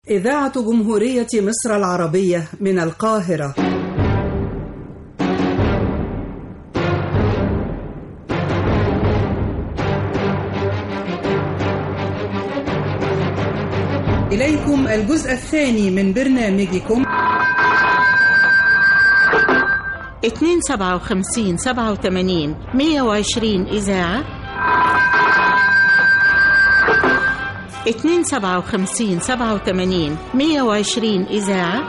إذاعة جمهورية مصر العربية من القاهرة إليكم الجزء الثاني من برنامجكم 257 87 120 إذاعة 257 87 120 إذاعة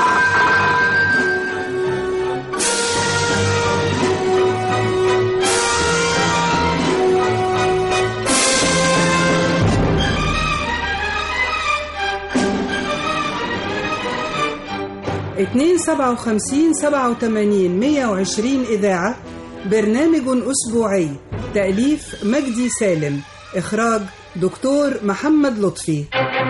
اتنين سبعة وخمسين سبعة وتمانين مية وعشرين إذاعة برنامج أسبوعي تأليف مجدي سالم إخراج دكتور محمد لطفي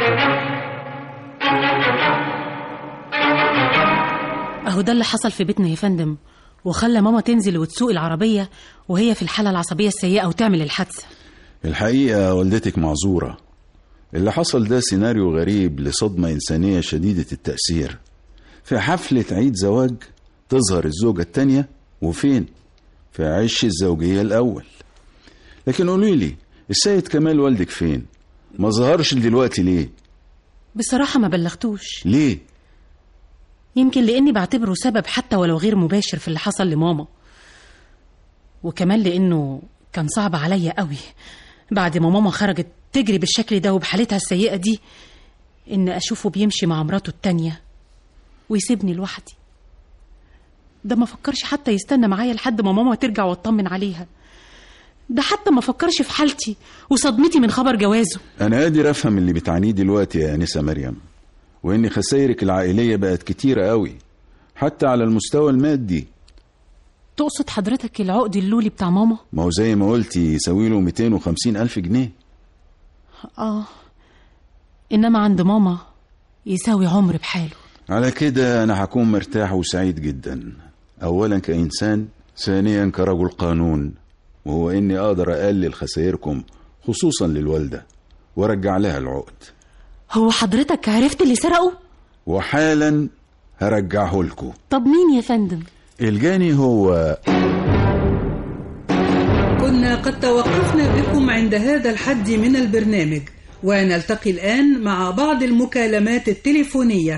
اهو ده اللي حصل في بيتنا يا فندم وخلى ماما تنزل وتسوق العربية وهي في الحالة العصبية السيئة وتعمل الحادثة الحقيقة والدتك معذورة اللي حصل ده سيناريو غريب لصدمة إنسانية شديدة التأثير في حفلة عيد زواج تظهر الزوجة التانية وفين؟ في عش الزوجية الأول لكن قولي لي السيد كمال والدك فين؟ ما ظهرش دلوقتي ليه؟ بصراحة ما بلغتوش ليه؟ يمكن لأني بعتبره سبب حتى ولو غير مباشر في اللي حصل لماما وكمان لأنه كان صعب عليا قوي بعد ما ماما خرجت تجري بالشكل ده وبحالتها السيئة دي إن أشوفه بيمشي مع مراته التانية ويسيبني لوحدي ده ما فكرش حتى يستنى معايا لحد ما ماما ترجع واطمن عليها ده حتى ما فكرش في حالتي وصدمتي من خبر جوازه أنا قادر أفهم اللي بتعانيه دلوقتي يا أنسة مريم وإن خسائرك العائلية بقت كتيرة قوي حتى على المستوى المادي تقصد حضرتك العقد اللولي بتاع ماما ما هو زي ما قلتي يساوي له 250 ألف جنيه اه انما عند ماما يساوي عمر بحاله على كده أنا هكون مرتاح وسعيد جدا أولا كإنسان ثانيا كرجل قانون وهو إني أقدر أقلل خسائركم خصوصا للوالدة وأرجع لها العقد هو حضرتك عرفت اللي سرقه وحالا هرجعه لكم طب مين يا فندم الجاني هو كنا قد توقفنا بكم عند هذا الحد من البرنامج ونلتقي الآن مع بعض المكالمات التليفونية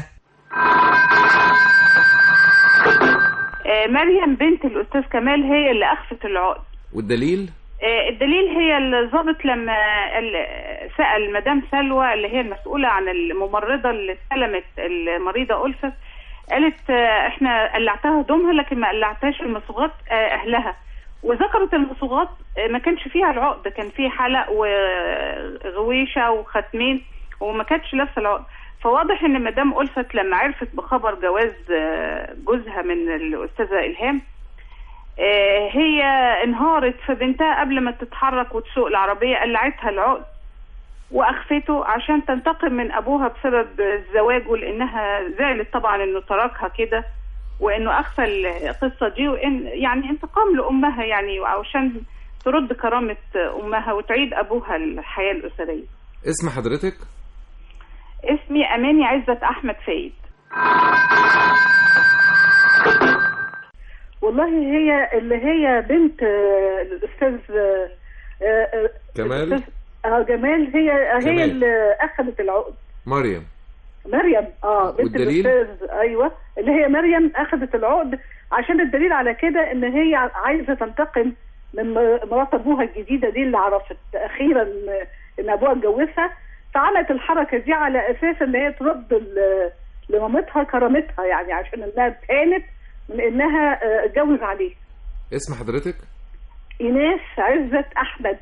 آه، مريم بنت الاستاذ كمال هي اللي اخفت العقد والدليل آه، الدليل هي الضابط لما ال- سال مدام سلوى اللي هي المسؤوله عن الممرضه اللي استلمت المريضه ألفت قالت آه، احنا قلعتها هدومها لكن ما قلعتهاش المصوغات آه، اهلها وذكرت المصوغات آه، ما كانش فيها العقد كان فيه حلق وغويشه وختمين وما كانتش لابسه العقد فواضح ان مدام ألفت لما عرفت بخبر جواز آه، جوزها من الاستاذه الهام آه، هي انهارت في بنتها قبل ما تتحرك وتسوق العربية قلعتها العقد وأخفته عشان تنتقم من أبوها بسبب زواجه لأنها زعلت طبعا إنه تركها كده وإنه أخفى القصة دي وإن يعني انتقام لأمها يعني وعشان ترد كرامة أمها وتعيد أبوها الحياة الأسرية اسم حضرتك اسمي أماني عزت أحمد فايد والله هي اللي هي بنت آه، الاستاذ آه، آه، كمال؟ الأستاذ- اه جمال هي هي كمال. اللي اخذت العقد مريم مريم اه بنت والدليل؟ الاستاذ ايوه اللي هي مريم اخذت العقد عشان الدليل على كده ان هي عايزه تنتقم من مرات ابوها الجديده دي اللي عرفت اخيرا ان ابوها اتجوزها فعملت الحركه دي على اساس ان هي ترد ل- لمامتها كرامتها يعني عشان انها اتهانت من انها آه، اتجوز عليه اسم حضرتك ايناس عزت احمد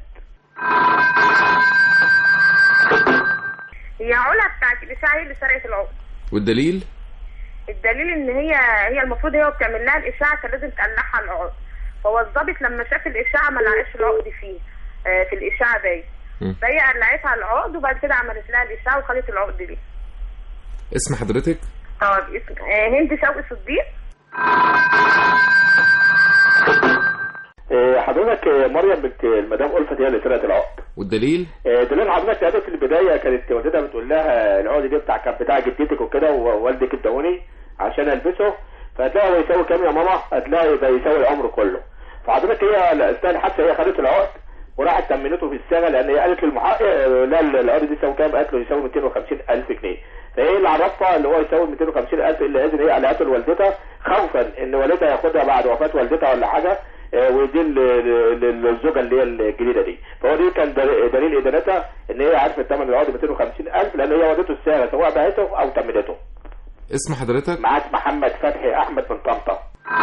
هي علا بتاعت الاشاعه هي اللي سرقت العقد والدليل الدليل ان هي هي المفروض هي وبتعمل لها الاشاعه كان لازم تقلعها العقد فهو الضابط لما شاف الاشاعه ما لقاش العقد فيه آه، في الاشاعه باين مم. فهي قلعتها العقد وبعد كده عملت لها الاشاعه وخدت العقد دي اسم حضرتك طب اسم آه، هند شوقي صديق آه، حضرتك آه، مريم بنت المدام ألفت هي اللي سرقت العقد والدليل آه، دليل حضرتك قالت في البدايه كانت والدتها بتقول لها العقد دي بتاع كان بتاع جدتك وكده ووالدك ادوني عشان البسه فقالت لها هو يساوي كام يا ماما؟ قالت لها يبقى يساوي العمر كله فحضرتك هي اثناء الحادثه هي خدت العقد وراحت تمنته في السنه لان هي قالت للمحقق آه، لا العقد دي يساوي كام؟ قالت له يساوي 250 الف جنيه فهي اللي عرفها اللي هو يساوي 250 الف اللي اذن هي قالته لوالدتها خوفا ان والدها ياخدها بعد وفاه والدتها ولا حاجه آه، ويدي ل- ل- للزوجه اللي هي الجديده دي فهو دي كان دل- دليل ادانتها ان هي عرفت ثمن العقد 250 الف لان هي ودته السعر سواء بعته او تمنته اسم حضرتك معاك محمد فتحي احمد من طنطا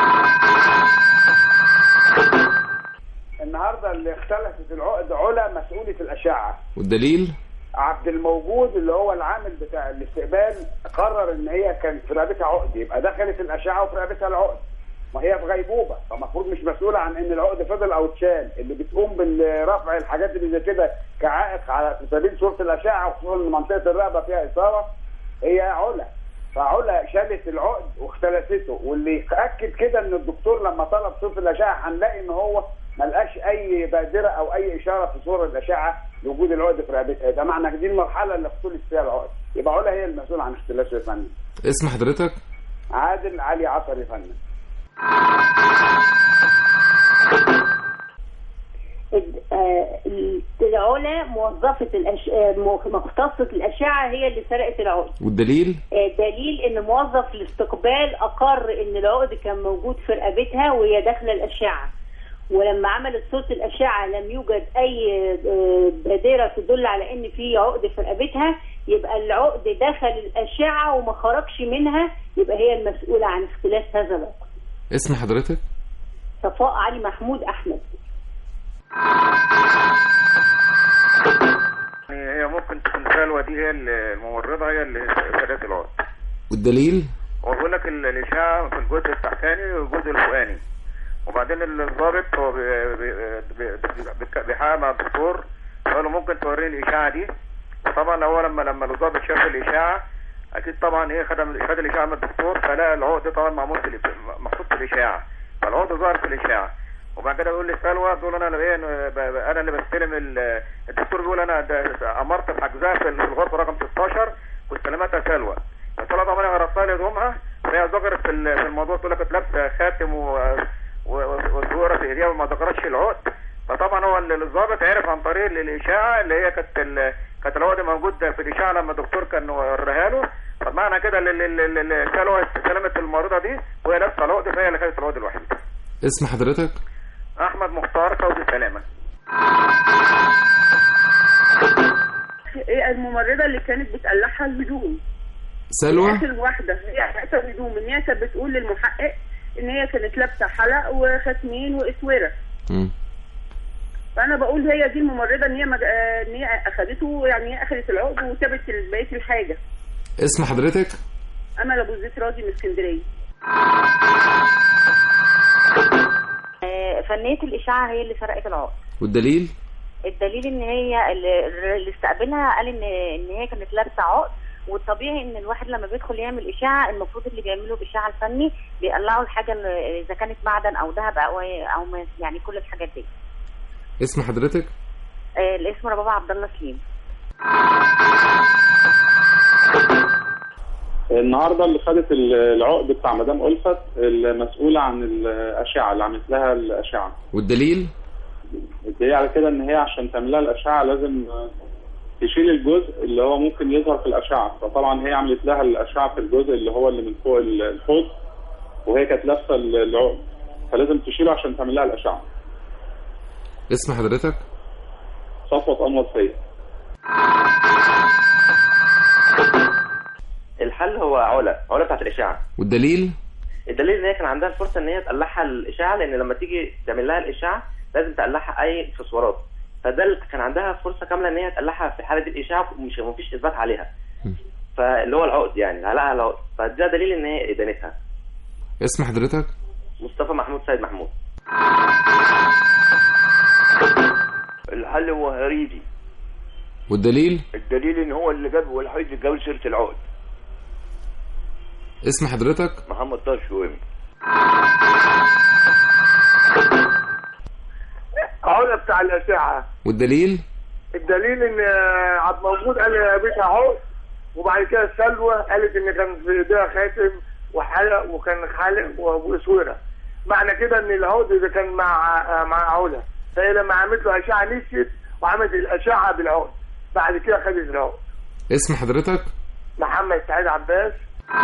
النهارده اللي اختلفت العقد علا مسؤولة الأشعة والدليل عبد الموجود اللي هو العامل بتاع الاستقبال قرر ان هي كان في رقبتها عقد يبقى دخلت الاشعه وفي رقبتها العقد ما هي في غيبوبه فالمفروض مش مسؤوله عن ان العقد فضل او اتشال اللي بتقوم بالرفع الحاجات اللي زي كده كعائق على في سبيل صوره الاشعه وخصوصا ان منطقه الرقبه فيها اثاره هي علا فعلا شالت العقد واختلسته واللي اكد كده ان الدكتور لما طلب صوره الاشعه هنلاقي ان هو ما لقاش اي بادره او اي اشاره في صوره الاشعه لوجود العقد في رقبتها ده معنى دي المرحله اللي اختلس فيها العقد يبقى علا هي المسؤوله عن اختلاسه يا فندم اسم حضرتك عادل علي عطر يا فندم آه، العلا موظفة الأش... آه، مختصة الأشعة هي اللي سرقت العقد والدليل آه، دليل ان موظف الاستقبال اقر ان العقد كان موجود في رقبتها وهي داخله الاشعه ولما عملت صوره الاشعه لم يوجد اي آه، بادره تدل على ان في عقد في رقبتها يبقى العقد دخل الاشعه وما خرجش منها يبقى هي المسؤوله عن اختلاس هذا العقد اسم حضرتك صفاء علي محمود احمد يعني هي ممكن تكون سلوى دي هي الممرضة هي اللي سرقت العقد والدليل هو بيقول لك ال- الإشاعة في الجزء التحتاني والجزء الفوقاني وبعدين الضابط هو بي- بي- بي- بي- بيحقق مع الدكتور فقال له ممكن توريني الإشاعة دي وطبعا هو لما لما الضابط شاف الإشاعة أكيد طبعا إيه خد خد الإشاعة من الدكتور فلقى العقد طبعا معمول في الإش- محطوط في الإشاعة فالعقد ظهر في الإشاعة وبعد كده يقول لي سلوى بيقول انا ايه ب- ب- انا اللي بستلم ال- الدكتور بيقول انا ده- امرت بحجزها في الغرفه رقم 16 واستلمتها سلوى فسلوى طبعا انا غرفتها لي هدومها فهي ذكرت في ال- في الموضوع تقول لك كانت لابسه خاتم و- و- وصوره في ايديها وما ذكرتش العقد فطبعا هو ال- الضابط عرف عن طريق ال- الاشاعه اللي هي كانت ال- كانت العقد موجود في الاشاعه لما الدكتور كان وريها له فمعنى كده ال- ال- ال- ال- سلوى استلمت الممرضه دي وهي لابسه العقد فهي اللي خدت العقد الوحيد اسم حضرتك احمد مختار فوزي سلامه هي الممرضه اللي كانت بتقلعها الهدوم سلوى اخر واحده هي قلعتها الهدوم ان هي كانت بتقول للمحقق ان هي كانت لابسه حلق وختمين واسوره مم. فانا بقول هي دي الممرضه ان هي مج... آه، ان هي اخذته يعني هي اخذت العقد وسابت بقيه الحاجه اسم حضرتك امل ابو زيد راضي من اسكندريه آه، فنية الإشاعة هي اللي سرقت العقد والدليل الدليل ان هي اللي اللي استقبلها قال ان ان هي كانت لابسه عقد والطبيعي ان الواحد لما بيدخل يعمل اشاعه المفروض اللي بيعملوا الاشاعه الفني بيقلعوا الحاجه اللي- اذا كانت معدن او ذهب او او ما- يعني كل الحاجات دي اسم حضرتك آه، الاسم ربابة عبد الله سليم النهارده اللي خدت ال- العقد بتاع مدام ألفت المسؤولة عن الأشعة اللي عملت لها الأشعة والدليل الدليل على كده إن هي عشان تعمل لها الأشعة لازم آه، تشيل الجزء اللي هو ممكن يظهر في الأشعة فطبعا هي عملت لها الأشعة في الجزء اللي هو اللي من فوق ال- الحوض وهي كانت لابسة ال- العقد فلازم تشيله عشان تعمل لها الأشعة اسم حضرتك صفوة أنور سيد الحل هو علا علا بتاعت الاشعه والدليل الدليل ان هي كان عندها الفرصه ان هي تقلعها الاشعه لان لما تيجي تعمل لها الاشعه لازم تقلعها اي اكسسوارات فده اللي كان عندها فرصه كامله ان هي تقلعها في حاله دي الاشعه ومش مفيش اثبات عليها فاللي هو العقد يعني علقها العقد فده دليل ان هي ادانتها اسم حضرتك مصطفى محمود سيد محمود الحل هو هريدي والدليل الدليل ان هو اللي جاب هو الوحيد اللي جاب سيره العقد اسم حضرتك محمد طه شويمي العلا بتاع الاشعه والدليل الدليل ان آه، عبد موجود قال لي بيتها عقد وبعد كده سلوى قالت ان كان في ايديها خاتم وحلق وكان خالق واسوره معنى كده ان العقد ده كان مع آه، مع علا فهي لما عملت له اشعه نسيت وعملت الاشعه بالعقد بعد كده خدت العقد اسم حضرتك محمد سعيد عباس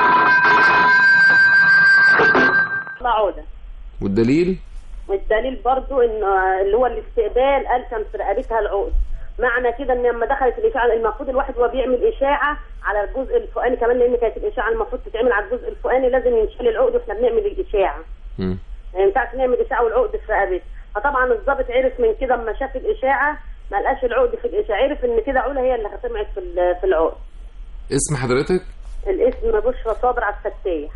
عودة والدليل والدليل برضو ان آه، اللي هو الاستقبال قال كان في رقبتها العقد معنى كده ان لما دخلت الاشاعه المفروض الواحد وهو بيعمل اشاعه على الجزء الفوقاني كمان لان كانت الاشاعه المفروض تتعمل على الجزء الفوقاني لازم ينشال العقد واحنا بنعمل الاشاعه مم. ما ينفعش نعمل اشاعه والعقد في رقبتها فطبعا الضابط عرف من كده اما شاف الاشاعه ما لقاش العقد في الاشاعه عرف ان كده علا هي اللي سمعت في ال- في العقد اسم حضرتك الاسم بشرى صابر على الفتاح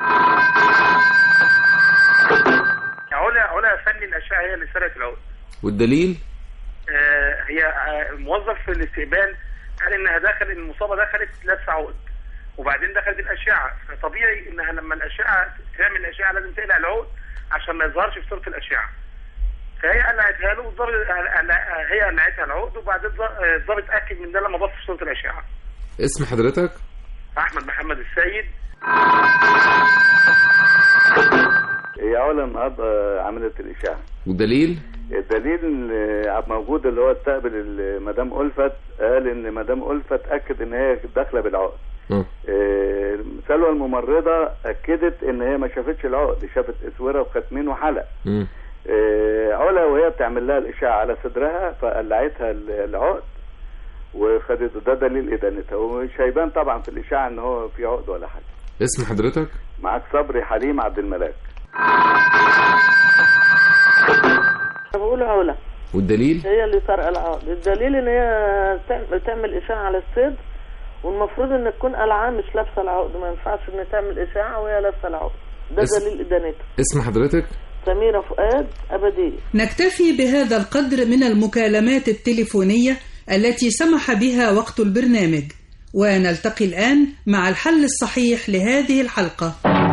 علا علا فني الاشعه هي اللي سرقت العقد والدليل آه، هي آه، موظف في الاستقبال قال انها دخل المصابه دخلت لابسه عقد وبعدين دخلت الاشعه فطبيعي انها لما الاشعه تعمل الاشعه لازم تقلع العقد عشان ما يظهرش في صوره الاشعه فهي قلعتها له والظابط قلع- هي قلعتها العقد وبعدين الظ- آه، الظابط اتاكد من ده لما بص في صوره الاشعه اسم حضرتك احمد محمد السيد هي علا النهارده عملت الاشاعه والدليل الدليل ان عبد موجود اللي هو استقبل ال- مدام ألفت قال ان مدام ألفت اكد ان هي داخله بالعقد مم. آه، سلوى الممرضه اكدت ان هي ما شافتش العقد شافت اسوره وختمين وحلق مم. آه، علا وهي بتعمل لها الاشاعه على صدرها فقلعتها ال- العقد وخدت ده دليل ادانتها ومش هيبان طبعا في الاشاعه ان هو في عقد ولا حاجه اسم حضرتك معاك صبري حليم عبد الملاك بقول علا والدليل هي اللي سرقه العقد الدليل ان هي تعمل, تعمل اشاعه على الصدر والمفروض ان تكون قلعان مش لابسه العقد ما ينفعش ان تعمل اشاعه وهي لابسه العقد ده اس- دليل ادانتها اسم حضرتك سميره فؤاد ابديه نكتفي بهذا القدر من المكالمات التليفونية التي سمح بها وقت البرنامج ونلتقي الآن مع الحل الصحيح لهذه الحلقة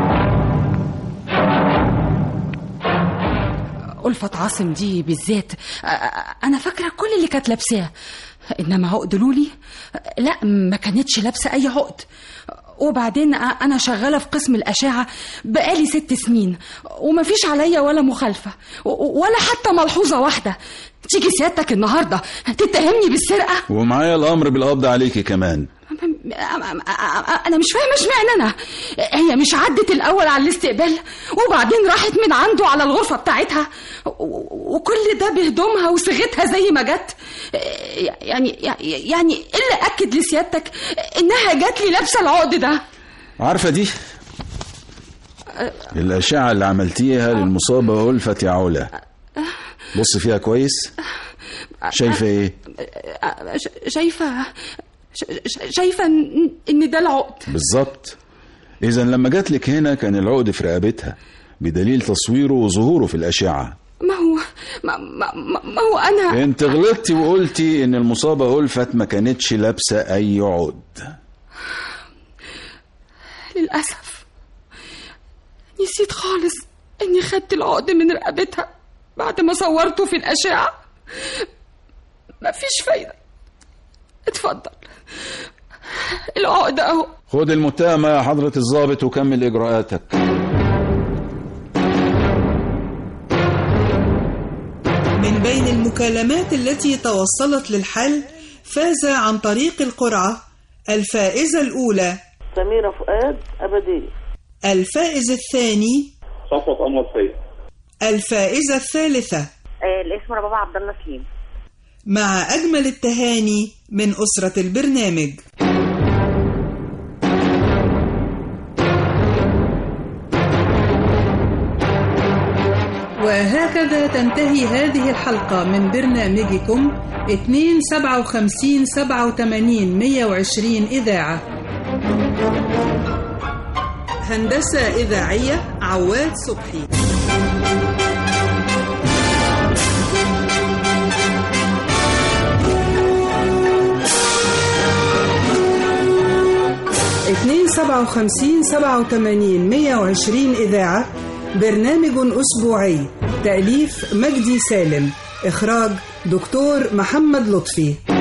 ألفة عاصم دي بالذات أ- أ- أنا فاكرة كل اللي كانت لابساه إنما عقد لولي لا ما كانتش لابسة أي عقد وبعدين أ- أنا شغالة في قسم الأشعة بقالي ست سنين ومفيش عليا ولا مخالفة و- ولا حتى ملحوظة واحدة تيجي سيادتك النهاردة تتهمني بالسرقة ومعايا الامر بالقبض عليكي كمان انا مش فاهمه اشمعنى انا هي مش عدت الاول على الاستقبال وبعدين راحت من عنده على الغرفه بتاعتها و- وكل ده بهدومها وصيغتها زي ما جت يعني يعني ايه اللي اكد لسيادتك انها جات لي لابسه العقد ده عارفه دي الاشعه اللي عملتيها للمصابه ألفة يا علا بص فيها كويس شايفه ايه ش- شايفه ش- ش- شايفه ان إن ده العقد بالظبط اذا لما جات لك هنا كان العقد في رقبتها بدليل تصويره وظهوره في الاشعه ما هو ما, ما, ما- ما هو انا انت غلطتي وقلتي ان المصابه ألفت ما كانتش لابسه اي عقد للأسف نسيت خالص إني خدت العقد من رقبتها بعد ما صورته في الأشعة مفيش فايدة اتفضل العقد أهو خد المتهمه يا حضره الضابط وكمل اجراءاتك من بين المكالمات التي توصلت للحل فاز عن طريق القرعة الفائزة الأولى سميره فؤاد ابديه الفائز الثاني صفوة أنور سيد الفائزة الثالثة آه، الاسم ربابة عبد الله سليم مع أجمل التهاني من أسرة البرنامج وهكذا تنتهي هذه الحلقة من برنامجكم 257 87 120 إذاعة هندسة إذاعية عواد صبحي اتنين سبعة وخمسين سبعة وتمانين مية وعشرين إذاعة برنامج أسبوعي تأليف مجدي سالم إخراج دكتور محمد لطفي